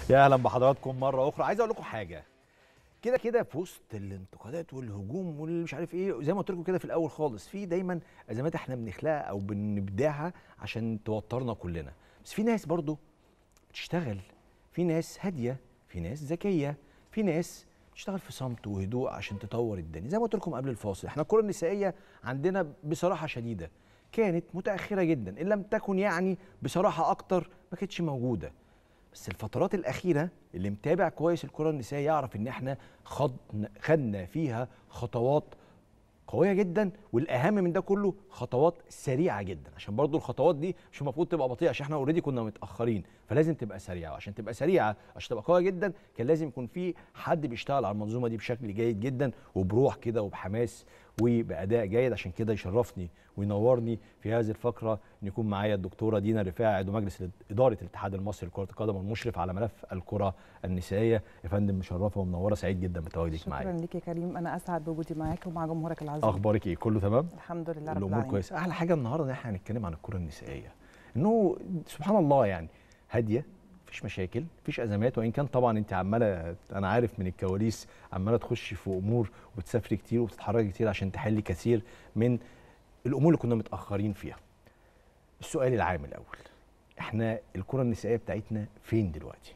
يا اهلا بحضراتكم مره اخرى عايز اقول لكم حاجه كده كده في وسط الانتقادات والهجوم واللي مش عارف ايه زي ما قلت لكم كده في الاول خالص في دايما ازمات احنا بنخلقها او بنبدعها عشان توترنا كلنا بس في ناس برضو بتشتغل في ناس هاديه في ناس ذكيه في ناس بتشتغل في صمت وهدوء عشان تطور الدنيا زي ما قلت لكم قبل الفاصل احنا الكره النسائيه عندنا بصراحه شديده كانت متاخره جدا ان لم تكن يعني بصراحه اكتر ما كانتش موجوده بس الفترات الاخيره اللي متابع كويس الكره النسائيه يعرف ان احنا خدنا خدنا فيها خطوات قويه جدا والاهم من ده كله خطوات سريعه جدا عشان برضو الخطوات دي مش المفروض تبقى بطيئه عشان احنا اوريدي كنا متاخرين فلازم تبقى سريعه وعشان تبقى سريعه عشان تبقى قويه جدا كان لازم يكون في حد بيشتغل على المنظومه دي بشكل جيد جدا وبروح كده وبحماس وباداء جيد عشان كده يشرفني وينورني في هذه الفقره ان يكون معايا الدكتوره دينا رفاعي عضو مجلس اداره الاتحاد المصري لكره القدم والمشرف على ملف الكره النسائيه يا فندم مشرفه ومنوره سعيد جدا بتواجدك معايا شكرا لك يا كريم انا اسعد بوجودي معاك ومع جمهورك العظيم اخبارك ايه كله تمام الحمد لله رب الامور العالمين كويسه احلى حاجه النهارده ان احنا هنتكلم عن الكره النسائيه انه سبحان الله يعني هاديه مفيش مشاكل مفيش ازمات وان كان طبعا انت عماله انا عارف من الكواليس عماله تخشي في امور وبتسافري كتير وبتتحركي كتير عشان تحلي كثير من الامور اللي كنا متاخرين فيها السؤال العام الاول احنا الكره النسائيه بتاعتنا فين دلوقتي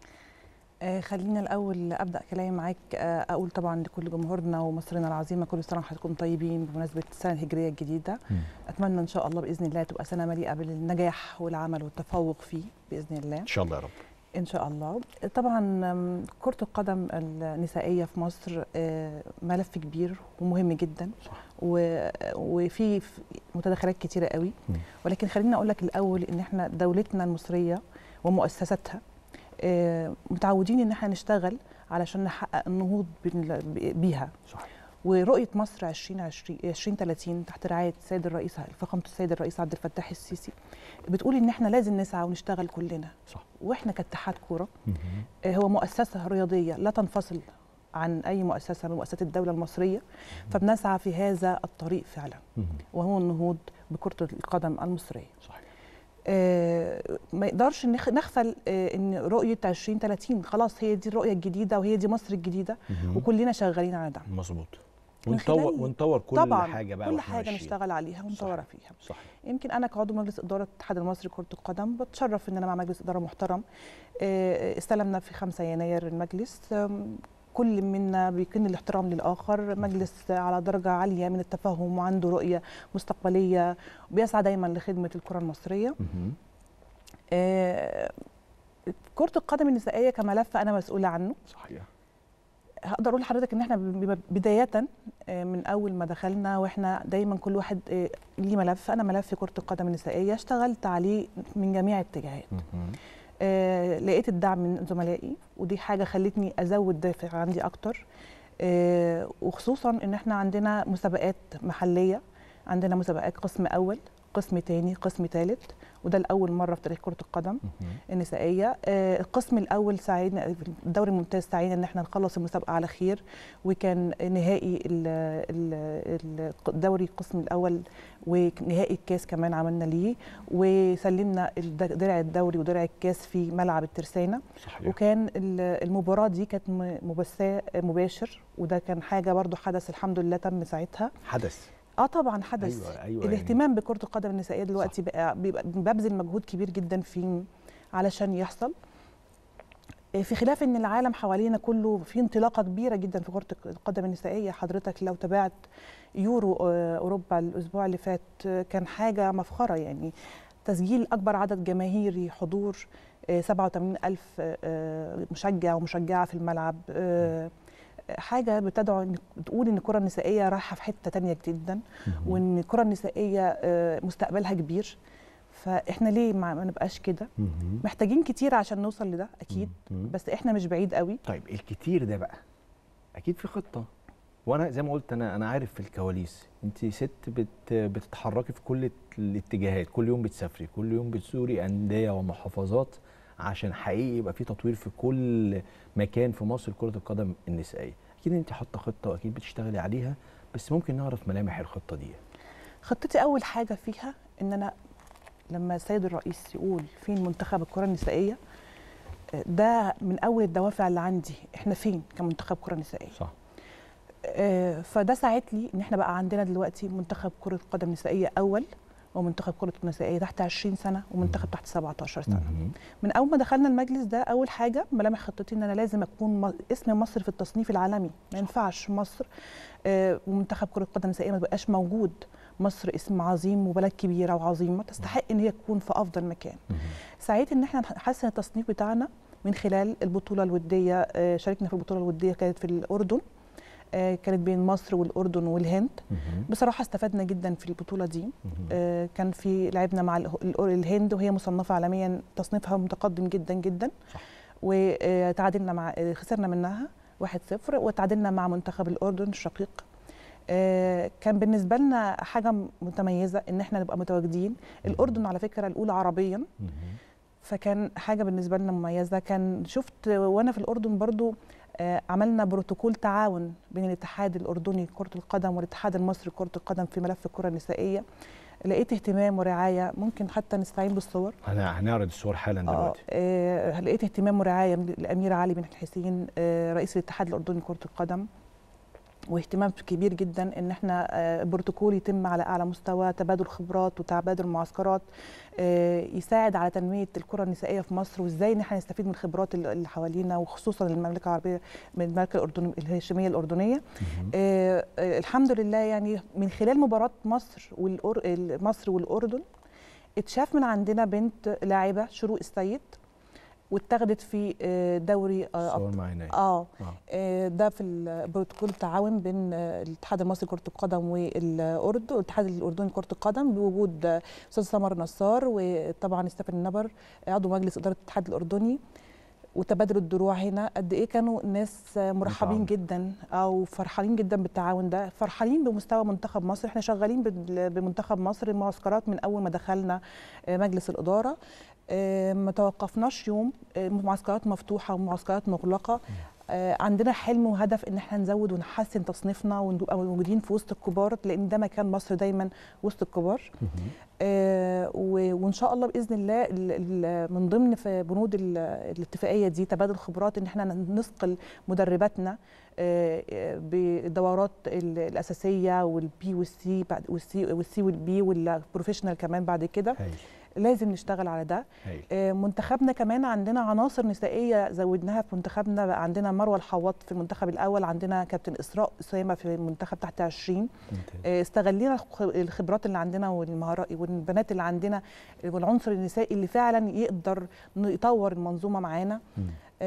آه خلينا الاول ابدا كلامي معاك آه اقول طبعا لكل جمهورنا ومصرنا العظيمه كل سنه وحضراتكم طيبين بمناسبه السنه الهجريه الجديده مم. اتمنى ان شاء الله باذن الله تبقى سنه مليئه بالنجاح والعمل والتفوق فيه باذن الله ان شاء الله يا رب ان شاء الله طبعا آم، كره القدم النسائيه في مصر آه، ملف كبير ومهم جدا صح. و- وفي ف- متداخلات كتيره قوي مم. ولكن خليني اقول لك الاول ان احنا دولتنا المصريه ومؤسساتها آه، متعودين ان احنا نشتغل علشان نحقق النهوض بال- بيها صح ورؤيه مصر 2020 2030 تحت رعايه السيد الرئيس فخامه السيد الرئيس عبد الفتاح السيسي بتقول ان احنا لازم نسعى ونشتغل كلنا صح واحنا كاتحاد كوره مهم. آه، هو مؤسسه رياضيه لا تنفصل عن اي مؤسسه من مؤسسات الدوله المصريه فبنسعى في هذا الطريق فعلا مهم. وهو النهوض بكره القدم المصريه صحيح آه، ما يقدرش نخ- نغفل آه، ان رؤيه 2030 خلاص هي دي الرؤيه الجديده وهي دي مصر الجديده مهم. وكلنا شغالين على ده مظبوط من ونطور خلال- ونطور كل طبعا حاجه بقى كل وإحنا حاجه ماشيين. نشتغل عليها ونطورها فيها صح يمكن انا كعضو مجلس اداره الاتحاد المصري لكره القدم بتشرف ان انا مع مجلس اداره محترم آه، استلمنا في 5 يناير المجلس آم، كل منا بيكن الاحترام للاخر مجلس على درجه عاليه من التفهم وعنده رؤيه مستقبليه وبيسعى دايما لخدمه الكره المصريه مهم. آه، كره القدم النسائيه كملف انا مسؤوله عنه صحيح هقدر اقول لحضرتك ان احنا ب- بدايه آه، من اول ما دخلنا واحنا دايما كل واحد آه، ليه ملف انا ملف كره القدم النسائيه اشتغلت عليه من جميع الاتجاهات مهم. آه، لقيت الدعم من زملائي ودي حاجه خلتني ازود دافع عندي اكتر آه، وخصوصا ان احنا عندنا مسابقات محليه عندنا مسابقات قسم اول قسم تاني قسم تالت وده لاول مره في تاريخ كره القدم مهم. النسائيه آه، القسم الاول ساعدنا الدوري الممتاز ساعدنا ان احنا نخلص المسابقه على خير وكان نهائي ال- ال- الدوري القسم الاول ونهائي الكاس كمان عملنا ليه وسلمنا الد- درع الدوري ودرع الكاس في ملعب الترسانه صحيح وكان ال- المباراه دي كانت م- مبثاه مباشر وده كان حاجه برضو حدث الحمد لله تم ساعتها حدث اه طبعا حدث ايوه ايوه الاهتمام بكره القدم النسائيه دلوقتي بقى بيبقى ببذل مجهود كبير جدا فيه علشان يحصل إيه، في خلاف ان العالم حوالينا كله في انطلاقه كبيره جدا في كره القدم النسائيه حضرتك لو تابعت يورو آه، اوروبا الاسبوع اللي فات آه، كان حاجه مفخره يعني تسجيل اكبر عدد جماهيري حضور آه، 87 الف آه، مشجع ومشجعه في الملعب آه، حاجه بتدعو إن- بتقول ان الكره النسائيه رايحه في حته تانية جدا مهم. وان الكره النسائيه آه، مستقبلها كبير فاحنا ليه ما ما نبقاش كده مهم. محتاجين كتير عشان نوصل لده اكيد مهم. بس احنا مش بعيد قوي طيب الكتير ده بقى اكيد في خطه وانا زي ما قلت انا انا عارف في الكواليس انت ست بت بتتحركي في كل الاتجاهات كل يوم بتسافري كل يوم بتزوري انديه ومحافظات عشان حقيقي يبقى في تطوير في كل مكان في مصر كره القدم النسائيه اكيد انت حاطه خطه واكيد بتشتغلي عليها بس ممكن نعرف ملامح الخطه دي خطتي اول حاجه فيها ان انا لما السيد الرئيس يقول فين منتخب الكره النسائيه آه، ده من اول الدوافع اللي عندي احنا فين كمنتخب كره نسائيه صح آه، فده ساعد لي ان احنا بقى عندنا دلوقتي منتخب كره قدم نسائيه اول ومنتخب كره نسائيه تحت 20 سنه ومنتخب تحت 17 سنه مهم. من اول ما دخلنا المجلس ده اول حاجه ملامح خطتي ان انا لازم اكون م- اسم مصر في التصنيف العالمي ما ينفعش مصر آه، ومنتخب كره قدم نسائيه ما بقاش موجود مصر اسم عظيم وبلد كبيره وعظيمه تستحق ان هي تكون في افضل مكان مهم. سعيت ان احنا نحسن التصنيف بتاعنا من خلال البطوله الوديه آه، شاركنا في البطوله الوديه كانت في الاردن آه، كانت بين مصر والاردن والهند مهم. بصراحه استفدنا جدا في البطوله دي مهم. آه، كان في لعبنا مع اله- الأور- الهند وهي مصنفه عالميا تصنيفها متقدم جدا جدا صح. وتعادلنا مع آه، خسرنا منها 1-0 وتعادلنا مع منتخب الاردن الشقيق آه، كان بالنسبه لنا حاجه متميزه ان احنا نبقى متواجدين الاردن على فكره الاولى عربيا مهم. فكان حاجه بالنسبه لنا مميزه كان شفت وانا في الاردن برضو آه، عملنا بروتوكول تعاون بين الاتحاد الاردني لكره القدم والاتحاد المصري لكره القدم في ملف الكره النسائيه لقيت اهتمام ورعايه ممكن حتى نستعين بالصور هن- هنعرض الصور حالا آه، دلوقتي آه لقيت اهتمام ورعايه من الامير علي بن الحسين آه رئيس الاتحاد الاردني لكره القدم واهتمام كبير جدا ان احنا آه، البروتوكول يتم على اعلى مستوى تبادل خبرات وتبادل معسكرات آه، يساعد على تنميه الكره النسائيه في مصر وازاي ان احنا نستفيد من الخبرات اللي اللي حوالينا وخصوصا المملكه العربيه من المملكه الاردنيه الهاشميه الاردنيه مهم. آه، آه، الحمد لله يعني من خلال مباراة مصر والأر... ال- مصر والأردن اتشاف من عندنا بنت لاعبة شروق السيد واتخذت في آه، دوري آه، الصور معانا أهي. اه آه. آه، ده في البروتوكول التعاون بين آه، الاتحاد المصري لكره القدم والاردن والاتحاد الاردني لكره القدم بوجود آه، استاذ سمر نصار وطبعا ستيفن النبر عضو مجلس اداره الاتحاد الاردني وتبادل الدروع هنا قد ايه كانوا الناس آه، مرحبين متعاون. جدا او فرحانين جدا بالتعاون ده فرحانين بمستوى منتخب مصر احنا شغالين بال- بمنتخب مصر المعسكرات من اول ما دخلنا آه، مجلس الاداره آه، ما توقفناش يوم آه، معسكرات مفتوحه ومعسكرات مغلقه آه، عندنا حلم وهدف ان احنا نزود ونحسن تصنيفنا ونبقى موجودين في وسط الكبار لان ده مكان مصر دايما وسط الكبار مهم. آه، و- وان شاء الله باذن الله ال- ال- من ضمن في بنود ال- الاتفاقيه دي تبادل خبرات ان احنا نثقل مدرباتنا آه، آه، بالدورات ال- الاساسيه والبي والسي بعد والسي والسي والبي والبروفيشنال كمان بعد كده هايل لازم نشتغل على ده هايل آه، منتخبنا كمان عندنا عناصر نسائيه زودناها في منتخبنا بقى عندنا مروه الحواط في المنتخب الاول عندنا كابتن اسراء اسامه في المنتخب تحت 20 ممتاز آه، استغلينا الخ- الخبرات اللي عندنا والمهارات والبنات اللي عندنا والعنصر النسائي اللي فعلا يقدر إنه يطور المنظومه معانا مم.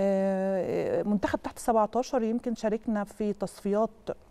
آه، منتخب تحت 17 يمكن شاركنا في تصفيات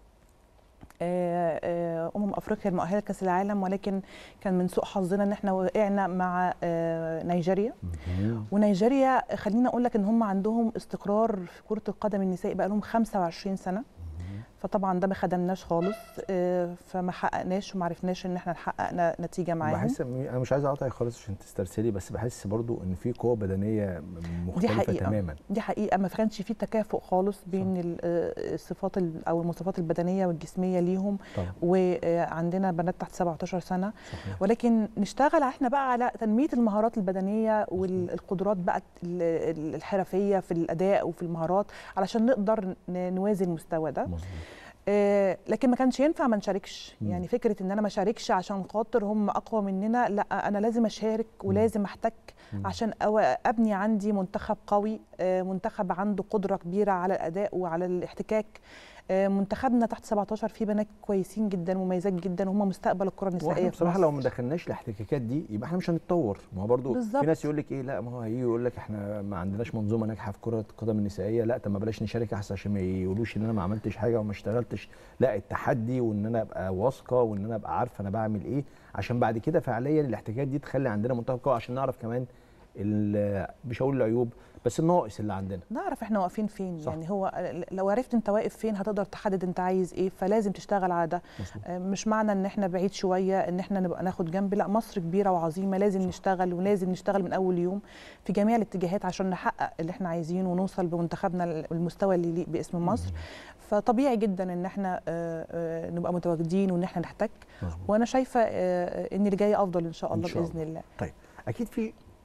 آه، آه، امم افريقيا المؤهله لكاس العالم ولكن كان من سوء حظنا ان احنا وقعنا مع آه، نيجيريا مهم. ونيجيريا خلينا اقول لك ان هم عندهم استقرار في كره القدم النسائي بقى لهم 25 سنه مهم. فطبعا ده ما خدمناش خالص آه، فما حققناش وما عرفناش ان احنا نحقق ن- نتيجه معاهم بحس انا مش عايز اقاطعك خالص عشان تسترسلي بس بحس برضو ان في قوه بدنيه مختلفه حقيقة. تماما دي حقيقه ما كانش في تكافؤ خالص بين ال- آه، الصفات ال- او المواصفات البدنيه والجسميه ليهم طبعا وعندنا بنات تحت 17 سنه صحيح ولكن نشتغل احنا بقى على تنميه المهارات البدنيه والقدرات بقى ال- ال- الحرفيه في الاداء وفي المهارات علشان نقدر ن- نوازي المستوى ده مظبوط آه، لكن ما كانش ينفع ما نشاركش مم. يعني فكره ان انا ما اشاركش عشان خاطر هم اقوى مننا لا انا لازم اشارك ولازم احتك مم. عشان أو- ابني عندي منتخب قوي آه، منتخب عنده قدره كبيره على الاداء وعلى الاحتكاك آه، منتخبنا تحت 17 فيه بنات كويسين جدا مميزات جدا وهم مستقبل الكره واحنا النسائيه في بصراحه مصر. لو ما دخلناش الاحتكاكات دي يبقى احنا مش هنتطور ما هو برضو بالظبط. في ناس يقول لك ايه لا ما هو هيجي يقول لك احنا ما عندناش منظومه ناجحه في كره القدم النسائيه لا طب ما بلاش نشارك احسن عشان ما يقولوش ان انا ما عملتش حاجه وما اشتغلتش لا التحدي وان انا ابقى واثقه وان انا ابقى عارفه انا بعمل ايه عشان بعد كده فعليا الاحتكاكات دي تخلي عندنا منتخب قوي عشان نعرف كمان ال- مش هقول العيوب بس الناقص اللي عندنا نعرف احنا واقفين فين صح. يعني هو لو عرفت انت واقف فين هتقدر تحدد انت عايز ايه فلازم تشتغل على ده مظبوط آه، مش معنى ان احنا بعيد شويه ان احنا نبقى ناخد جنب لا مصر كبيره وعظيمه لازم صح. نشتغل ولازم نشتغل من اول يوم في جميع الاتجاهات عشان نحقق اللي احنا عايزينه ونوصل بمنتخبنا المستوى اللي يليق باسم مصر فطبيعي جدا ان احنا آه، آه، نبقى متواجدين وان احنا نحتك مظبوط وانا شايفه آه، ان اللي جاي افضل ان شاء إن الله شاء باذن الله طيب اكيد في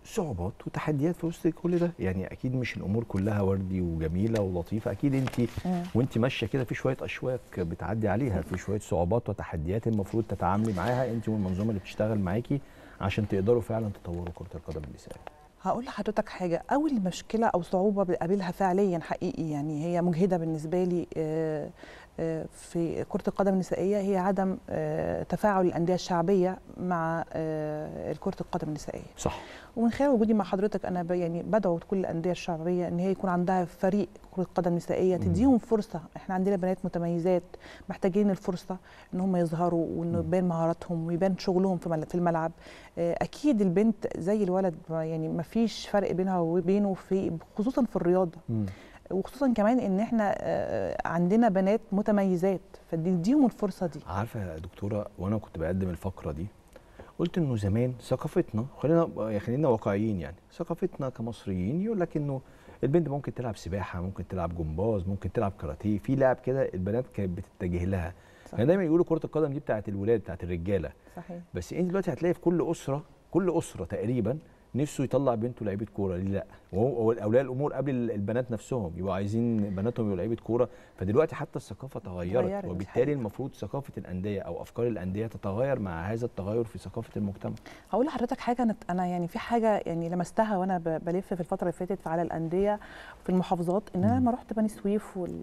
صعوبات وتحديات في وسط كل ده يعني اكيد مش الامور كلها وردي وجميله ولطيفه اكيد انت مم. وانت ماشيه كده في شويه اشواك بتعدي عليها في شويه صعوبات وتحديات المفروض تتعاملي معاها انت والمنظومه اللي بتشتغل معاكي عشان تقدروا فعلا تطوروا كره القدم النسائيه هقول لحضرتك حاجة أول مشكلة أو صعوبة بقابلها فعليا حقيقي يعني هي مجهدة بالنسبة لي آه، آه، في كرة القدم النسائية هي عدم آه، تفاعل الأندية الشعبية مع آه، كرة القدم النسائية صح ومن خلال وجودي مع حضرتك أنا ب- يعني بدعو كل الأندية الشعبية إن هي يكون عندها فريق كرة قدم نسائية مم. تديهم فرصة إحنا عندنا بنات متميزات محتاجين الفرصة إن هم يظهروا وإنه مم. يبان مهاراتهم ويبان شغلهم في مل- في الملعب آه، اكيد البنت زي الولد ما- يعني ما فيش فرق بينها وبينه في خصوصا في الرياضه مم. وخصوصا كمان ان احنا آه، عندنا بنات متميزات فديهم الفرصه دي عارفه يا دكتوره وانا كنت بقدم الفقره دي قلت انه زمان ثقافتنا خلينا يعني خلينا واقعيين يعني ثقافتنا كمصريين يقول لك انه البنت ممكن تلعب سباحه ممكن تلعب جمباز ممكن تلعب كاراتيه في لعب كده البنات كانت بتتجه لها صح. يعني دايما يقولوا كره القدم دي بتاعت الولاد بتاعت الرجاله صحيح بس انت دلوقتي هتلاقي في كل اسره كل اسره تقريبا نفسه يطلع بنته لعيبه كوره ليه لا وهو هو اولياء الامور قبل ال- البنات نفسهم يبقوا عايزين بناتهم يبقوا لعيبه كوره فدلوقتي حتى الثقافه تغيرت اتغيرت، دي وبالتالي حقيقة. المفروض ثقافه الانديه او افكار الانديه تتغير مع هذا التغير في ثقافه المجتمع هقول لحضرتك حاجه انا انا يعني في حاجه يعني لمستها وانا ب- بلف في الفتره اللي فاتت على الانديه في المحافظات ان انا مم. لما رحت بني سويف وال-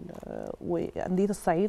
وانديه الصعيد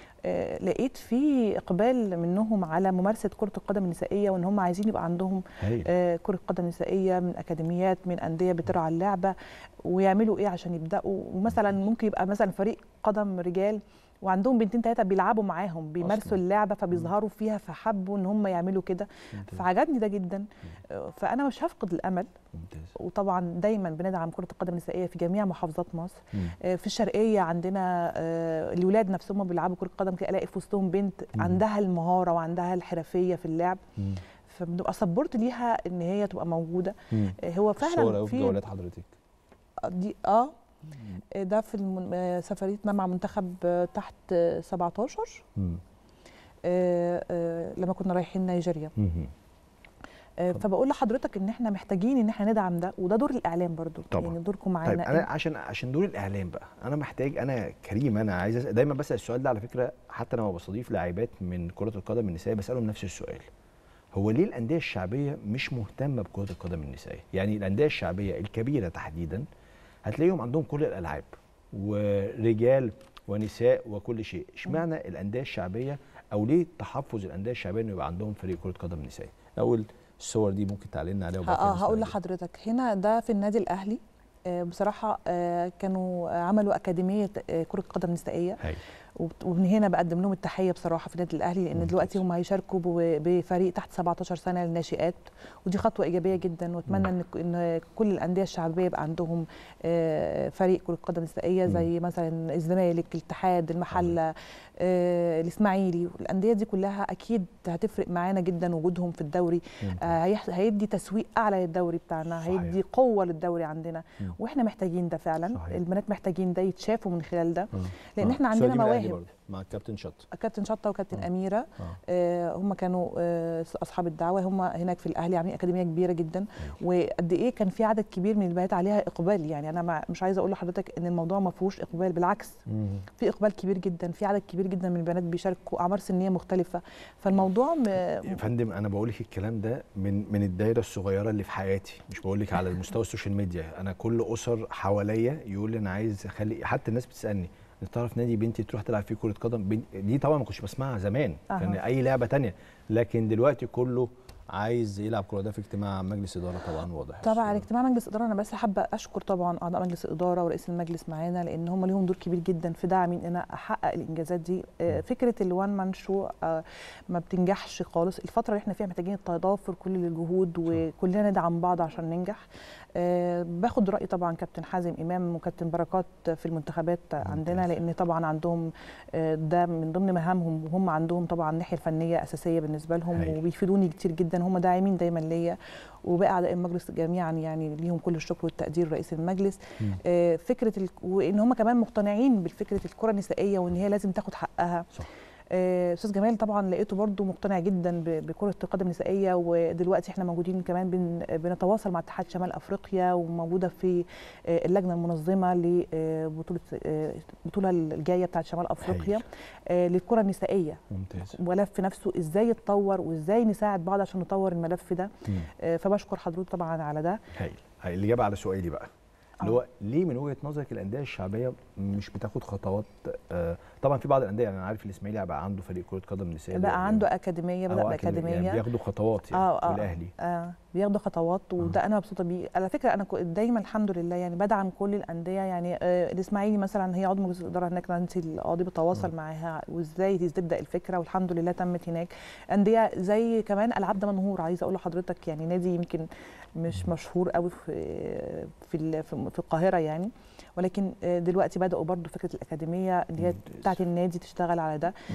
آه، لقيت في اقبال منهم على ممارسه كره القدم النسائيه وان هم عايزين يبقى عندهم هايل آه، كرة قدم نسائية من أكاديميات من أندية بترعى اللعبة ويعملوا إيه عشان يبدأوا ومثلا ممكن يبقى مثلا فريق قدم رجال وعندهم بنتين تلاتة بيلعبوا معاهم بيمارسوا أصلاً. اللعبة فبيظهروا فيها فحبوا إن هم يعملوا كده ممتاز فعجبني ده جدا آه، فأنا مش هفقد الأمل ممتاز وطبعا دايما بندعم كرة القدم النسائية في جميع محافظات مصر مم. آه، في الشرقية عندنا آه، الولاد نفسهم بيلعبوا كرة قدم كده ألاقي في وسطهم بنت مم. عندها المهارة وعندها الحرفية في اللعب مم. فبنبقى سبورت ليها ان هي تبقى موجوده مم. آه، هو صور فعلا أوي في في جولات حضرتك دي اه آه، ده في المن... آه، سفريتنا مع منتخب آه، تحت آه، 17 مم. آه، آه، لما كنا رايحين نيجيريا مم. آه، فبقول لحضرتك ان احنا محتاجين ان احنا ندعم ده وده دور الاعلام برضو طبعاً. يعني دوركم طيب معانا انا عشان عشان دور الاعلام بقى انا محتاج انا كريم انا عايز أسأل دايما بسال السؤال ده على فكره حتى لما بستضيف لاعبات من كره القدم النسائيه بسالهم نفس السؤال هو ليه الانديه الشعبيه مش مهتمه بكره القدم النسائيه يعني الانديه الشعبيه الكبيره تحديدا هتلاقيهم عندهم كل الالعاب ورجال ونساء وكل شيء اشمعنى الانديه الشعبيه او ليه تحفظ الانديه الشعبيه انه يبقى عندهم فريق كره قدم نسائي اول الصور دي ممكن تعلمنا عليها وبعد كده اه هقول نستعرضها. لحضرتك هنا ده في النادي الاهلي آه، بصراحه آه، كانوا عملوا اكاديميه آه، كره قدم نسائيه هاي وبت- ومن هنا بقدم لهم التحيه بصراحه في النادي الاهلي لان ممتاز. دلوقتي هم هيشاركوا ب- بفريق تحت 17 سنه للناشئات ودي خطوه ايجابيه جدا واتمنى ان ك- ان كل الانديه الشعبيه يبقى عندهم آه، فريق كره قدم نسائيه مم. زي مثلا الزمالك الاتحاد المحله آه، الاسماعيلي الانديه دي كلها اكيد هتفرق معانا جدا وجودهم في الدوري ممتاز. آه، هيح- هيدي تسويق اعلى للدوري بتاعنا صحيح. هيدي قوه للدوري عندنا مم. واحنا محتاجين ده فعلا صحيح. البنات محتاجين ده يتشافوا من خلال ده آه. لان آه. احنا السؤال عندنا دي من الأهلي مواهب برضه، مع الكابتن شط كابتن شطه وكابتن آه. اميره اه آه، هم كانوا آه، اصحاب الدعوه هم هناك في الاهلي عاملين اكاديميه كبيره جدا وقد ايه كان في عدد كبير من البنات عليها اقبال يعني انا مع- مش عايزه اقول لحضرتك ان الموضوع ما فيهوش اقبال بالعكس مم. في اقبال كبير جدا في عدد كبير جدا من البنات بيشاركوا اعمار سنيه مختلفه فالموضوع م... يا فندم انا بقول لك الكلام ده من من الدايره الصغيره اللي في حياتي مش بقول لك على المستوى السوشيال ميديا انا كل اسر حواليا يقول لي انا عايز اخلي حتى الناس بتسالني انت تعرف نادي بنتي تروح تلعب فيه كره قدم بن- دي طبعا ما كنتش بسمعها زمان أها. كان اي لعبه تانية لكن دلوقتي كله عايز يلعب كوره ده في اجتماع مجلس اداره طبعا واضح طبعا اجتماع مجلس اداره انا بس حابه اشكر طبعا اعضاء مجلس الاداره ورئيس المجلس معانا لان هم ليهم دور كبير جدا في دعمي ان انا احقق الانجازات دي آه، فكره الوان مان شو آه، ما بتنجحش خالص الفتره اللي احنا فيها محتاجين التضافر كل الجهود وكلنا ندعم بعض عشان ننجح آه، باخد راي طبعا كابتن حازم امام وكابتن بركات في المنتخبات عندنا ممتاز. لان طبعا عندهم آه، ده من ضمن مهامهم وهم عندهم طبعا الناحيه الفنيه اساسيه بالنسبه لهم هايل. وبيفيدوني كتير جدا هم داعمين دايما ليا وباقي اعضاء المجلس جميعا يعني ليهم كل الشكر والتقدير رئيس المجلس مم. آه، فكره ال... وان هم كمان مقتنعين بالفكره الكره النسائيه وان هي لازم تاخد حقها صح آه، استاذ جمال طبعا لقيته برضو مقتنع جدا ب- بكره القدم النسائيه ودلوقتي احنا موجودين كمان بن بنتواصل مع اتحاد شمال افريقيا وموجوده في آه، اللجنه المنظمه لبطوله البطوله الجايه بتاعت شمال افريقيا هايل. آه، للكره النسائيه ممتاز ملف نفسه ازاي يتطور وازاي نساعد بعض عشان نطور الملف ده مم. آه، فبشكر حضرتك طبعا على ده هايل هايل. الاجابه على سؤالي بقى اللي آه. هو ليه من وجهه نظرك الانديه الشعبيه مش بتاخد خطوات آه طبعا في بعض الانديه يعني انا عارف الاسماعيلي بقى عنده فريق كره قدم نسائي بقى عنده اكاديميه أو بدا أكاديمية، باكاديميه يعني بياخدوا خطوات يعني اه اه والاهلي آه بياخدوا خطوات وده انا مبسوطه بيه على فكره انا كو- دايما الحمد لله يعني بدعم كل الانديه يعني آه الاسماعيلي مثلا هي عضو مجلس الاداره هناك نانسي القاضي بتواصل معاها وازاي تبدا الفكره والحمد لله تمت هناك انديه زي كمان العاب دمنهور عايزه اقول لحضرتك يعني نادي يمكن مش مشهور قوي في في ال- في في القاهره يعني ولكن آه، دلوقتي بداوا برضو فكره الاكاديميه اللي هي ممتاز. بتاعت النادي تشتغل على ده مم.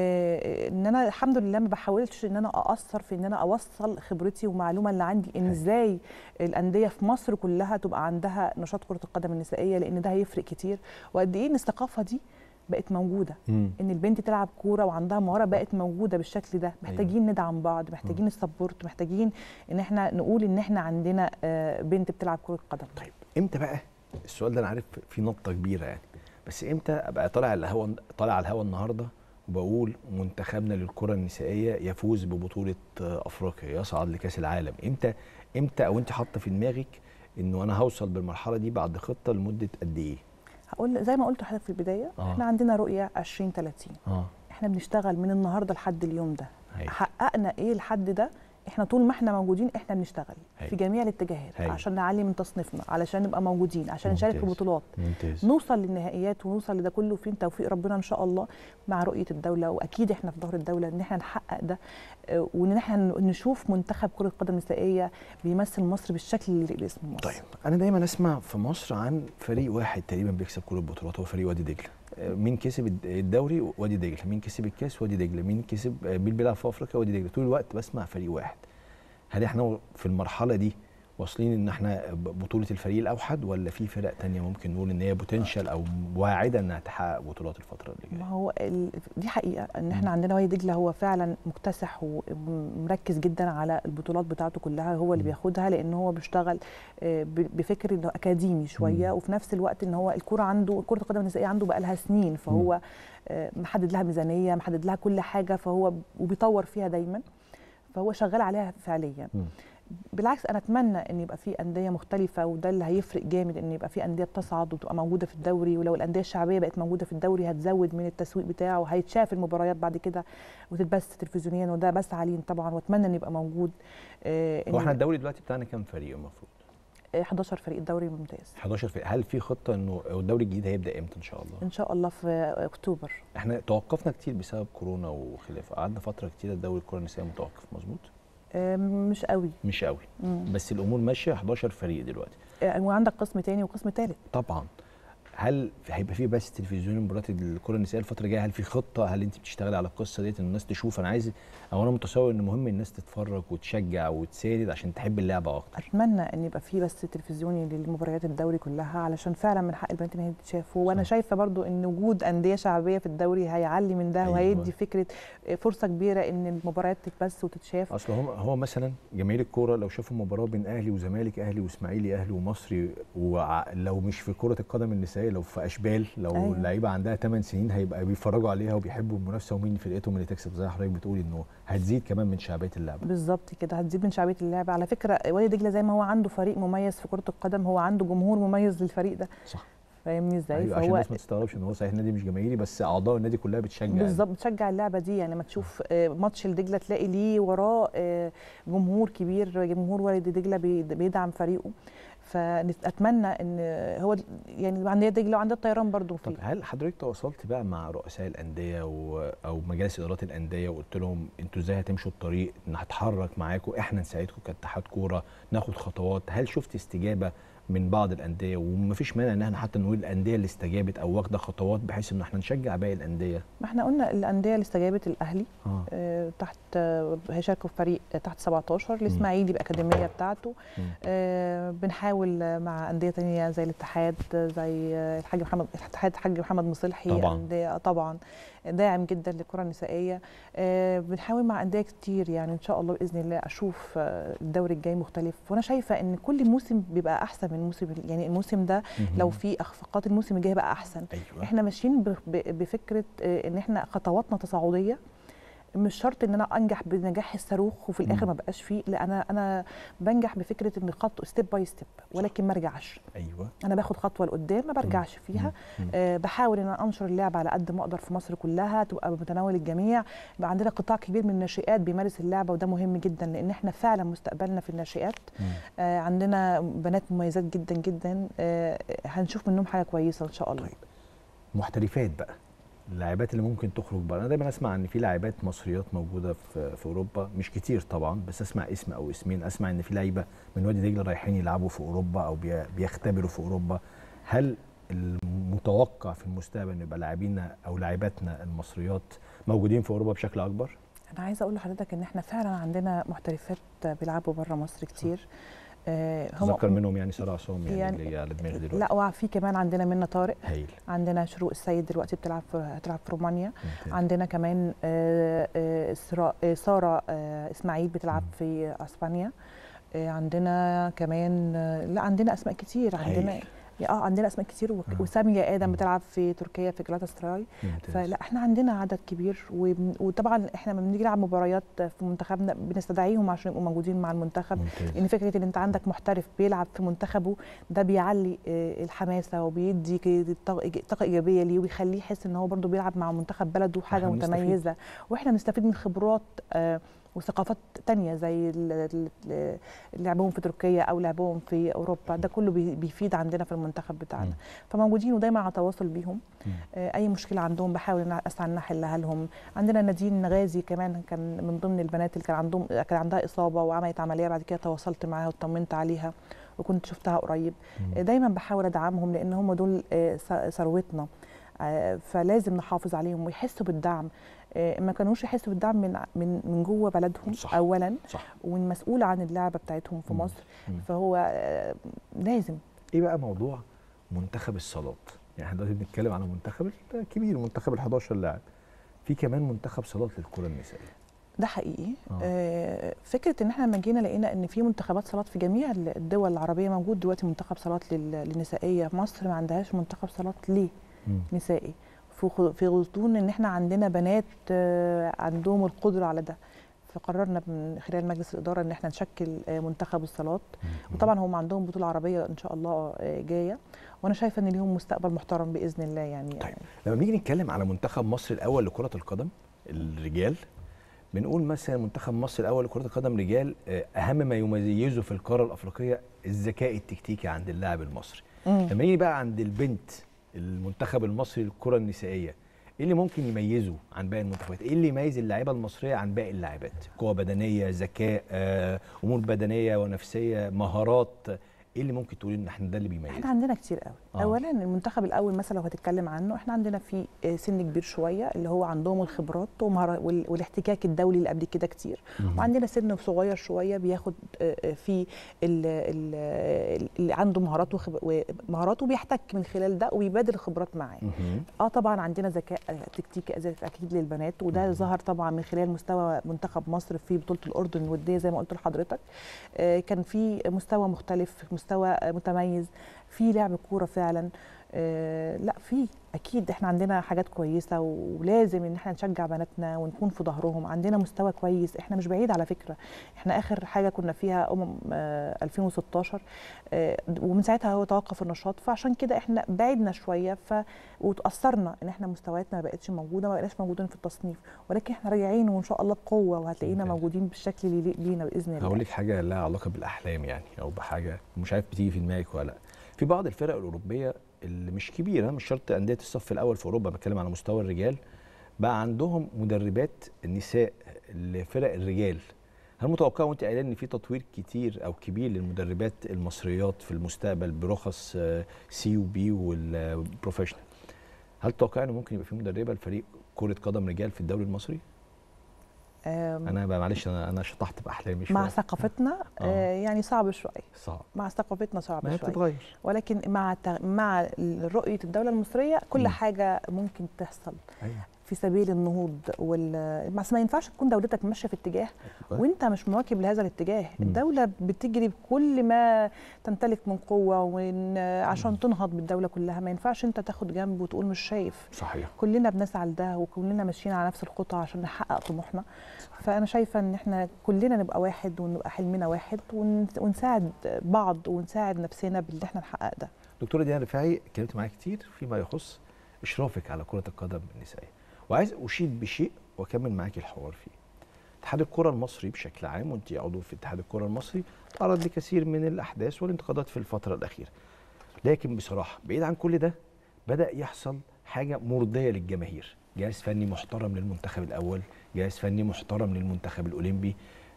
آه، ان انا الحمد لله ما بحاولش ان انا اقصر في ان انا اوصل خبرتي ومعلومه اللي عندي ان حلو. ازاي الانديه في مصر كلها تبقى عندها نشاط كره القدم النسائيه لان ده هيفرق كتير وقد ايه ان الثقافه دي بقت موجوده مم. ان البنت تلعب كوره وعندها مهاره بقت موجوده بالشكل ده محتاجين ندعم بعض محتاجين السبورت محتاجين ان احنا نقول ان احنا عندنا آه، بنت بتلعب كره قدم طيب امتى بقى السؤال ده انا عارف فيه نقطه كبيره يعني بس امتى ابقى طالع على الهوا طالع على الهوا النهارده وبقول منتخبنا للكره النسائيه يفوز ببطوله آه، افريقيا يصعد لكاس العالم امتى امتى او انت حاطه في دماغك انه انا هوصل بالمرحله دي بعد خطه لمده قد ايه هقول زي ما قلت لحضرتك في البدايه آه. احنا عندنا رؤيه 2030 اه احنا بنشتغل من النهارده لحد اليوم ده هايل. حققنا ايه لحد ده احنا طول ما احنا موجودين احنا بنشتغل هايل. في جميع الاتجاهات هايل. عشان نعلي من تصنيفنا علشان نبقى موجودين عشان نشارك في ممتاز. بطولات ممتاز نوصل للنهائيات ونوصل لده كله في توفيق ربنا ان شاء الله مع رؤيه الدوله واكيد احنا في ظهر الدوله ان احنا نحقق ده آه، وان احنا نشوف منتخب كره قدم نسائيه بيمثل مصر بالشكل اللي يليق باسم مصر طيب انا دايما اسمع في مصر عن فريق واحد تقريبا بيكسب كل البطولات هو فريق وادي دجله آه، مين كسب الد- الدوري وادي دجله مين كسب الكاس وادي دجله مين كسب آه، مين بيلعب في افريقيا وادي دجله طول الوقت بسمع فريق واحد هل احنا في المرحله دي واصلين ان احنا ب- بطوله الفريق الاوحد ولا في فرق تانية ممكن نقول ان هي بوتنشال او واعده انها تحقق بطولات الفتره اللي ما جايه هو ال... دي حقيقه ان احنا عندنا وادي دجله هو فعلا مكتسح ومركز جدا على البطولات بتاعته كلها هو اللي مم. بياخدها لان هو بيشتغل آه، ب- بفكر انه اكاديمي شويه مم. وفي نفس الوقت ان هو الكره عنده كره القدم النسائيه عنده بقى لها سنين فهو آه، محدد لها ميزانيه محدد لها كل حاجه فهو وبيطور فيها دايما فهو شغال عليها فعليا مم. بالعكس انا اتمنى ان يبقى في انديه مختلفه وده اللي هيفرق جامد ان يبقى في انديه بتصعد وتبقى موجوده في الدوري ولو الانديه الشعبيه بقت موجوده في الدوري هتزود من التسويق بتاعه وهيتشاف المباريات بعد كده وتتبث تلفزيونيا وده بس عاليين طبعا واتمنى ان يبقى موجود آه، هو إن- احنا الدوري دلوقتي بتاعنا كام فريق المفروض آه، 11 فريق الدوري الممتاز 11 فريق هل في خطه انه الدوري الجديد هيبدا امتى ان شاء الله ان شاء الله في آه، اكتوبر احنا توقفنا كتير بسبب كورونا وخلافه قعدنا فتره كتير الدوري الكره النسائيه متوقف مظبوط آه، مش قوي مش قوي مم. بس الامور ماشيه 11 فريق دلوقتي آه، وعندك قسم تاني وقسم تالت طبعا هل هيبقى في بس تلفزيون مباريات الكره النسائيه الفتره الجايه هل في خطه هل انت بتشتغلي على القصه ديت ان الناس تشوف انا عايز او انا متصور ان مهم الناس تتفرج وتشجع وتساند عشان تحب اللعبه اكتر اتمنى ان يبقى في بس تلفزيوني للمباريات الدوري كلها علشان فعلا من حق البنات ان هي تتشاف وانا صح. شايفه برضو ان وجود انديه شعبيه في الدوري هيعلي من ده أيوة. وهيدي فكره فرصه كبيره ان المباريات تتبث وتتشاف اصل هو هو مثلا جماهير الكوره لو شافوا مباراه بين اهلي وزمالك اهلي واسماعيلي اهلي ومصري ولو مش في كره القدم النسائيه لو في اشبال لو أيوة. أيوة. اللعيبه عندها 8 سنين هيبقى بيتفرجوا عليها وبيحبوا المنافسه ومين فرقتهم اللي تكسب زي حضرتك بتقولي انه هتزيد كمان من شعبيه اللعبه بالظبط كده هتزيد من شعبيه اللعبه على فكره وادي دجله زي ما هو عنده فريق مميز في كره القدم هو عنده جمهور مميز للفريق ده صح فاهمني ازاي أيوة عشان الناس ما تستغربش ان هو صحيح النادي مش جماهيري بس اعضاء النادي كلها بتشجع يعني. بالظبط بتشجع اللعبه دي يعني ما تشوف آه، ماتش لدجله تلاقي ليه وراه آه، جمهور كبير جمهور وادي دجله بيد- بيدعم فريقه فاتمنى ان هو يعني عندنا دجله وعندنا الطيران برضو طب فيه هل حضرتك تواصلت بقى مع رؤساء الانديه و... او مجالس ادارات الانديه وقلت لهم انتوا ازاي هتمشوا الطريق ان هتحرك معاكم احنا نساعدكم كاتحاد كوره ناخد خطوات هل شفت استجابه من بعض الانديه ومفيش مانع ان احنا حتى نقول الانديه اللي استجابت او واخده خطوات بحيث ان احنا نشجع باقي الانديه ما احنا قلنا الانديه اللي استجابت الاهلي اه آه، تحت آه، هيشاركوا في فريق آه، تحت 17 الاسماعيلي باكاديميه بتاعته مم. آه، بنحاول آه، مع انديه تانية زي الاتحاد آه، زي آه، الحاج محمد الاتحاد الحاج محمد مصلحي طبعاً. أندية طبعا داعم جدا للكره النسائيه آه، بنحاول مع انديه كتير يعني ان شاء الله باذن الله اشوف آه، الدوري الجاي مختلف وانا شايفه ان كل موسم بيبقى احسن من الموسم يعني الموسم ده لو في اخفاقات الموسم الجاي بقى احسن ايوه احنا ماشيين ب- ب- بفكره آه، ان احنا خطواتنا تصاعديه مش شرط ان انا انجح بنجاح الصاروخ وفي الاخر مم. ما بقاش فيه لا انا انا بنجح بفكره ان خط ستيب باي ستيب ولكن ما ارجعش ايوه انا باخد خطوه لقدام ما برجعش فيها مم. أه بحاول ان انا انشر اللعبه على قد ما اقدر في مصر كلها تبقى بمتناول الجميع يبقى عندنا قطاع كبير من الناشئات بيمارس اللعبه وده مهم جدا لان احنا فعلا مستقبلنا في الناشئات مم. آه عندنا بنات مميزات جدا جدا آه هنشوف منهم حاجه كويسه ان شاء الله طيب. محترفات بقى اللاعبات اللي ممكن تخرج بره انا دايما اسمع ان في لاعبات مصريات موجوده في في اوروبا مش كتير طبعا بس اسمع اسم او اسمين اسمع ان في لعيبه من وادي دجله رايحين يلعبوا في اوروبا او بي- بيختبروا في اوروبا هل المتوقع في المستقبل ان يبقى لاعبينا او لاعباتنا المصريات موجودين في اوروبا بشكل اكبر انا عايزه اقول لحضرتك ان احنا فعلا عندنا محترفات بيلعبوا بره مصر كتير آه اتذكر منهم يعني ساره عصام يعني, يعني- اللي هي على دماغي دلوقتي لا وفي كمان عندنا منى طارق هايل عندنا شروق السيد دلوقتي بتلعب في هتلعب في رومانيا ممتاز. عندنا كمان آه، آه، إسراء- آه، ساره آه، اسماعيل بتلعب مم. في اسبانيا آه، عندنا كمان آه، لا عندنا اسماء كتير عندنا هايل. اه عندنا اسماء كتير وك- آه. وساميه ادم مم. بتلعب في تركيا في جلاتا ستراي ممتاز. فلا احنا عندنا عدد كبير وبن- وطبعا احنا لما بنيجي نلعب مباريات في منتخبنا بنستدعيهم عشان يبقوا موجودين مع المنتخب ممتاز. ان فكره ان انت عندك محترف بيلعب في منتخبه ده بيعلي آه، الحماسه وبيدي كده طاقه طاقة ايجابيه ليه ويخليه يحس ان هو برضو بيلعب مع منتخب بلده حاجه إحنا بنستفيد. متميزه واحنا بنستفيد من خبرات آه، وثقافات تانية زي ال- ال- ال- لعبهم في تركيا او لعبهم في اوروبا ده كله بي- بيفيد عندنا في المنتخب بتاعنا مم. فموجودين ودايما على تواصل بيهم مم. آه، اي مشكله عندهم بحاول ان أنا اسعى ان أنا احلها لهم عندنا نادين غازي كمان كان من ضمن البنات اللي كان عندهم كان عندها اصابه وعملت عمليه بعد كده تواصلت معاها واطمنت عليها وكنت شفتها قريب مم. آه، دايما بحاول ادعمهم لان هم دول آه، ث- ثروتنا آه، فلازم نحافظ عليهم ويحسوا بالدعم آه، ما كانوش يحسوا بالدعم من من من جوه بلدهم صح. اولا صح ومن مسؤول عن اللعبه بتاعتهم في مم. مصر مم. فهو آه، لازم ايه بقى موضوع منتخب الصالات يعني احنا دلوقتي بنتكلم على منتخب الكبير منتخب ال 11 لاعب في كمان منتخب صالات للكره النسائيه ده حقيقي آه. آه. فكره ان احنا لما جينا لقينا ان في منتخبات صالات في جميع الدول العربيه موجود دلوقتي منتخب صالات لل- للنسائيه مصر ما عندهاش منتخب صالات ليه مم. نسائي في خ- في غضون ان احنا عندنا بنات آه، عندهم القدره على ده فقررنا من خلال مجلس الاداره ان احنا نشكل آه، منتخب الصالات وطبعا هم عندهم بطوله عربيه ان شاء الله آه، جايه وانا شايفه ان ليهم مستقبل محترم باذن الله يعني, طيب. يعني لما بنيجي نتكلم على منتخب مصر الاول لكره القدم الرجال بنقول مثلا منتخب مصر الاول لكره القدم رجال آه، اهم ما يميزه في القاره الافريقيه الذكاء التكتيكي عند اللاعب المصري مم. لما يجي بقى عند البنت المنتخب المصري للكره النسائيه ايه اللي ممكن يميزه عن باقي المنتخبات؟ ايه اللي يميز اللاعيبه المصريه عن باقي اللاعبات؟ قوه بدنيه، ذكاء، آه، امور بدنيه ونفسيه، مهارات، ايه اللي ممكن تقولي ان احنا ده اللي احنا بيميزه؟ عندنا كتير قوي آه. آه. اولا المنتخب الاول مثلا لو هتتكلم عنه احنا عندنا في آه، سن كبير شويه اللي هو عندهم الخبرات ومهارة- وال- والاحتكاك الدولي اللي قبل كده كتير مهم. وعندنا سن صغير شويه بياخد آه، آه، في ال- ال- اللي عنده مهارات وخب- ومهاراته بيحتك من خلال ده وبيبادل الخبرات معاه مهم. اه طبعا عندنا ذكاء آه، تكتيكي أز- اكيد للبنات وده مهم. ظهر طبعا من خلال مستوى منتخب مصر في بطوله الاردن الوديه زي ما قلت لحضرتك آه، كان في مستوى مختلف مستوى آه، متميز في لعب كوره فعلا آه، لا في اكيد احنا عندنا حاجات كويسه ولازم ان احنا نشجع بناتنا ونكون في ظهرهم عندنا مستوى كويس احنا مش بعيد على فكره احنا اخر حاجه كنا فيها امم آه، 2016 آه، ومن ساعتها هو توقف النشاط فعشان كده احنا بعدنا شويه ف وتاثرنا ان احنا مستوياتنا ما بقتش موجوده ما بقناش موجودين في التصنيف ولكن احنا راجعين وان شاء الله بقوه وهتلاقينا ممتاز. موجودين بالشكل اللي يليق بينا باذن الله هقول لك حاجه لها علاقه بالاحلام يعني او بحاجه مش عارف بتيجي في دماغك ولا لا في بعض الفرق الاوروبيه اللي مش كبيره مش شرط انديه الصف الاول في اوروبا بتكلم على مستوى الرجال بقى عندهم مدربات النساء لفرق الرجال هل متوقع وانت قايله ان في تطوير كتير او كبير للمدربات المصريات في المستقبل برخص سي وبي والبروفيشنال هل تتوقع ان ممكن يبقى في مدربه لفريق كره قدم رجال في الدوري المصري آم، انا بقى معلش انا انا شطحت باحلامي شويه مع ثقافتنا آه. آه، يعني صعب شويه صعب مع ثقافتنا صعب ما هي شويه بتتغير ولكن مع التغ- مع رؤيه الدوله المصريه كل مم. حاجه ممكن تحصل ايوه في سبيل النهوض وال بس ما ينفعش تكون دولتك ماشيه في اتجاه وانت مش مواكب لهذا الاتجاه مم. الدوله بتجري بكل ما تمتلك من قوه وإن عشان مم. تنهض بالدوله كلها ما ينفعش انت تاخد جنب وتقول مش شايف صحيح كلنا بنسعى لده وكلنا ماشيين على نفس الخطى عشان نحقق طموحنا فانا شايفه ان احنا كلنا نبقى واحد ونبقى حلمنا واحد ون- ونساعد بعض ونساعد نفسنا باللي احنا نحقق ده دكتوره ديana رفاعي اتكلمت معاك كتير فيما يخص اشرافك على كره القدم النسائيه وعايز اشيد بشيء واكمل معاكي الحوار فيه اتحاد الكره المصري بشكل عام وانت عضو في اتحاد الكره المصري تعرض لكثير من الاحداث والانتقادات في الفتره الاخيره لكن بصراحه بعيد عن كل ده بدا يحصل حاجه مرضيه للجماهير جهاز فني محترم للمنتخب الاول جهاز فني محترم للمنتخب الاولمبي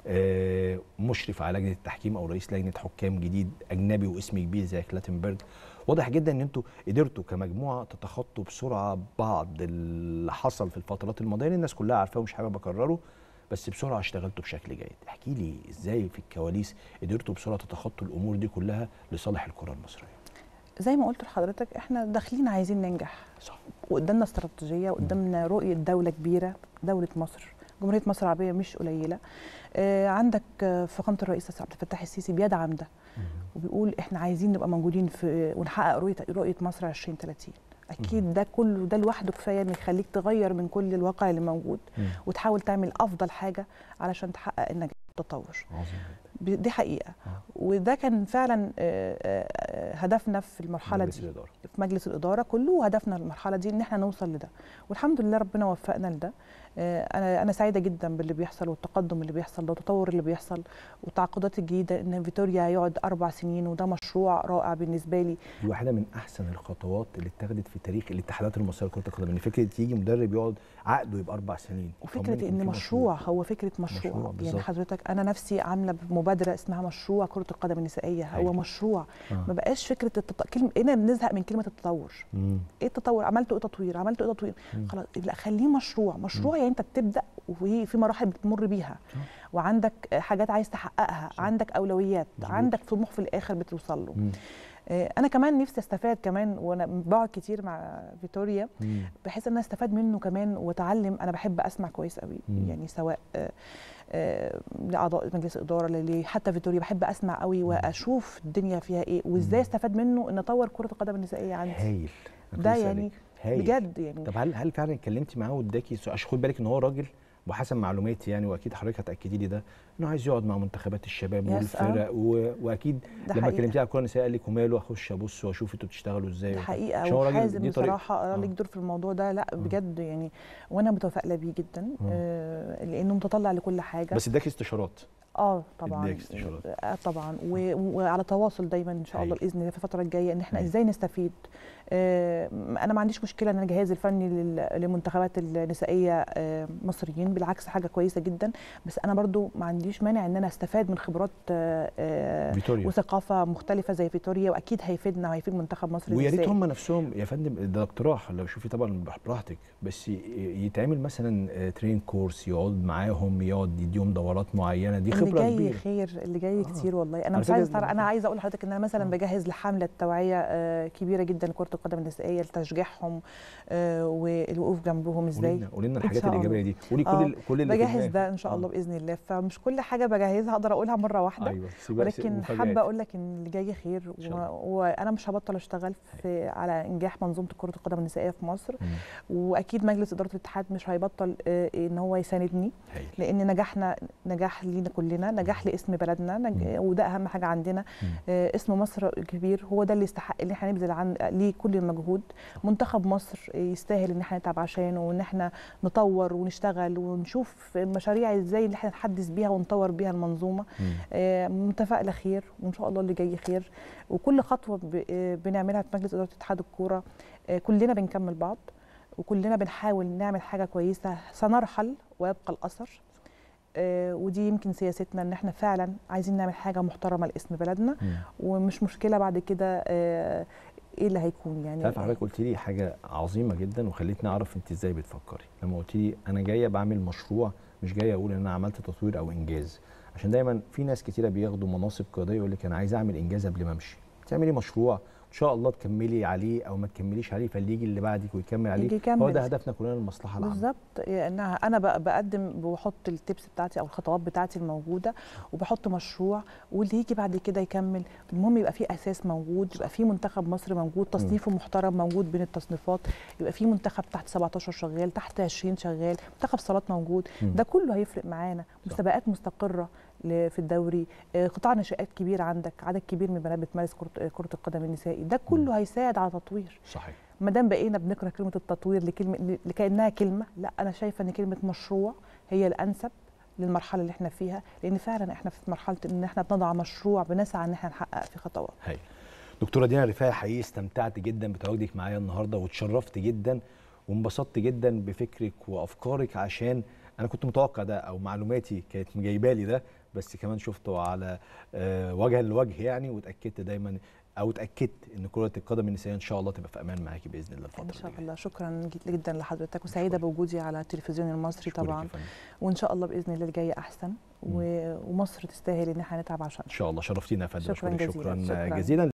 آه، مشرف على لجنه التحكيم او رئيس لجنه حكام جديد اجنبي واسم كبير زي كلاتنبرج واضح جدا ان انتوا قدرتوا كمجموعه تتخطوا بسرعه بعض اللي حصل في الفترات الماضيه الناس كلها عارفاه ومش حابب اكرره بس بسرعه اشتغلتوا بشكل جيد احكي لي ازاي في الكواليس قدرتوا بسرعه تتخطوا الامور دي كلها لصالح الكره المصريه زي ما قلت لحضرتك احنا داخلين عايزين ننجح صح وقدامنا استراتيجيه وقدامنا رؤيه دوله كبيره دوله مصر جمهوريه مصر العربيه مش قليله آه عندك آه، فخامه الرئيس عبد الفتاح السيسي بيدعم ده وبيقول احنا عايزين نبقى موجودين في ونحقق رؤيه رؤيه مصر 2030 اكيد ده كله ده لوحده كفايه انه يخليك تغير من كل الواقع اللي موجود مم. وتحاول تعمل افضل حاجه علشان تحقق النجاح والتطور عظيم ب- دي حقيقه آه. وده كان فعلا آه، آه، آه، هدفنا في المرحله مجلس دي الاداره في مجلس الاداره كله هدفنا المرحله دي ان احنا نوصل لده والحمد لله ربنا وفقنا لده آه، انا انا سعيده جدا باللي بيحصل والتقدم اللي بيحصل ده والتطور اللي بيحصل والتعاقدات الجديده ان فيتوريا يقعد اربع سنين وده مشروع رائع بالنسبه لي دي واحده من احسن الخطوات اللي اتخذت في تاريخ الاتحادات المصريه لكره القدم ان فكره يجي مدرب يقعد عقده يبقى اربع سنين وفكره طمنك ان في مشروع هو فكره مشروع, مشروع يعني بالظبط. حضرتك انا نفسي عامله مبادره اسمها مشروع كره القدم النسائيه هو هايل. مشروع آه. ما بقاش فكره التط... كلمه هنا بنزهق من كلمه التطور مم. ايه التطور عملتوا ايه تطوير عملتوا ايه تطوير مم. خلاص لا خليه مشروع مشروع يعني انت بتبدا وفي مراحل بتمر بيها صح. وعندك حاجات عايز تحققها صح. عندك اولويات مظبوط. عندك طموح في الاخر بتوصل له مم. آه، انا كمان نفسي استفاد كمان وانا بقعد كتير مع فيتوريا مم. بحيث ان انا استفاد منه كمان واتعلم انا بحب اسمع كويس قوي مم. يعني سواء آه، آه، لاعضاء مجلس الاداره ل- حتى فيتوريا بحب اسمع قوي واشوف الدنيا فيها ايه وازاي مم. استفاد منه ان اطور كره القدم النسائيه عندي هايل أنا كنت ده لسه يعني قايل. هايل. بجد يعني طب هل هل فعلا اتكلمتي معاه واداكي سؤال- عشان خد بالك ان هو راجل وحسب معلوماتي يعني واكيد حضرتك هتاكدي لي ده انه عايز يقعد مع منتخبات الشباب يس، والفرق و... واكيد ده لما حقيقة. كلمتيه على الكوره النسائيه قال لك وماله اخش ابص واشوف انتوا بتشتغلوا ازاي ده وبتاع. حقيقه عشان هو راجل وحازم دي طريقة. بصراحه آه. ليك دور في الموضوع ده لا آه. بجد يعني وانا متفائله بيه جدا آه لانه متطلع لكل حاجه بس اداكي استشارات اه طبعا اداك استشارات. اه طبعا و- وعلى تواصل دايما ان شاء الله هايل. باذن الله في الفتره الجايه ان احنا هايل. ازاي نستفيد آه انا ما عنديش مشكله ان الجهاز الفني لل- للمنتخبات النسائيه آه مصريين بالعكس حاجه كويسه جدا بس انا برضو ما عنديش مانع ان انا استفاد من خبرات آه آه فيتوريا وثقافه مختلفه زي فيتوريا واكيد هيفيدنا وهيفيد منتخب مصر ويا ريت النسائي. هم نفسهم يا فندم ده اقتراح لو شوفي طبعا براحتك بس ي- يتعمل مثلا ترين كورس يقعد معاهم يقعد يديهم دورات معينه دي اللي خبره جاي كبيره خير اللي جاي آه. كتير والله انا على مش عايزه فكرة أستعر- انا عايزه اقول لحضرتك ان انا مثلا آه. بجهز لحمله توعيه آه، كبيره جدا لكره القدم النسائيه لتشجيعهم آه، والوقوف جنبهم قولي ازاي لنا قولي لنا إن الحاجات شاء الايجابيه الله. دي قولي كل آه، ال- كل اللي في بجهز دماغك. ده ان شاء آه. الله باذن الله فمش كل حاجه بجهزها اقدر اقولها مره واحده ايوه سيبها- سيب- ولكن مفاجآت. حابه اقول لك ان اللي جاي خير إن شاء الله. و- وانا مش هبطل اشتغل في على انجاح منظومه كره القدم النسائيه في مصر مم. واكيد مجلس اداره الاتحاد مش هيبطل آه، ان هو يساندني هايل. لان نجاحنا نجاح لينا كلنا نجاح لاسم بلدنا نج... مم. وده اهم حاجه عندنا مم. آه، اسم مصر كبير هو ده اللي يستحق ان احنا نبذل عن ليه كل المجهود منتخب مصر يستاهل ان احنا نتعب عشانه وان احنا نطور ونشتغل ونشوف المشاريع ازاي اللي احنا نحدث بيها ونطور بيها المنظومه مم. آه، متفائله خير وان شاء الله اللي جاي خير وكل خطوه ب- آه، بنعملها في مجلس اداره اتحاد الكوره آه، كلنا بنكمل بعض وكلنا بنحاول نعمل حاجه كويسه سنرحل ويبقى الاثر آه، ودي يمكن سياستنا ان احنا فعلا عايزين نعمل حاجه محترمه لاسم بلدنا ومش مشكله بعد كده آه، ايه اللي هيكون يعني تعرف حضرتك قلت لي حاجه عظيمه جدا وخلتني اعرف انت ازاي بتفكري لما قلت لي انا جايه بعمل مشروع مش جايه اقول ان انا عملت تطوير او انجاز عشان دايما في ناس كتيره بياخدوا مناصب قياديه يقول لك انا عايز اعمل انجاز قبل ما امشي تعملي مشروع ان شاء الله تكملي عليه او ما تكمليش عليه فاللي يجي اللي بعدك ويكمل عليه يجي هو يكمل. ده هدفنا كلنا المصلحه العامه بالظبط انها انا بق- بقدم بحط التبس بتاعتي او الخطوات بتاعتي الموجوده وبحط مشروع واللي يجي بعد كده يكمل المهم يبقى في اساس موجود يبقى في منتخب مصر موجود تصنيفه محترم موجود بين التصنيفات يبقى في منتخب تحت 17 شغال تحت 20 شغال منتخب صالات موجود مم. ده كله هيفرق معانا مسابقات مستقره ل- في الدوري آه، قطاع نشآت كبير عندك عدد كبير من البنات بتمارس كرة- كرة القدم النسائي ده كله هيساعد على تطوير صحيح ما دام بقينا بنكره كلمه التطوير لكلمه لكانها كلمه لا انا شايفه ان كلمه مشروع هي الانسب للمرحله اللي احنا فيها لان فعلا احنا في مرحله ان احنا بنضع مشروع بنسعى ان احنا نحقق في خطوات هاي دكتوره دينا رفاعي حقيقي استمتعت جدا بتواجدك معايا النهارده واتشرفت جدا وانبسطت جدا بفكرك وافكارك عشان انا كنت متوقع ده او معلوماتي كانت جايبالي ده بس كمان شفته على آه، وجها لوجه يعني واتاكدت دايما او اتاكدت ان كره القدم النسائيه ان شاء الله تبقى في امان معاكي باذن الله الفتره ان شاء اللي جاية. الله شكرا جدا لحضرتك وسعيده بوجودي على التلفزيون المصري أشكرك يا طبعا فندم. وان شاء الله باذن الله الجاي احسن و- ومصر تستاهل ان احنا نتعب عشان ان شاء الله شرفتينا يا فندم شكراً أشكرك جزيلاً. شكرا شكراً. جزيلا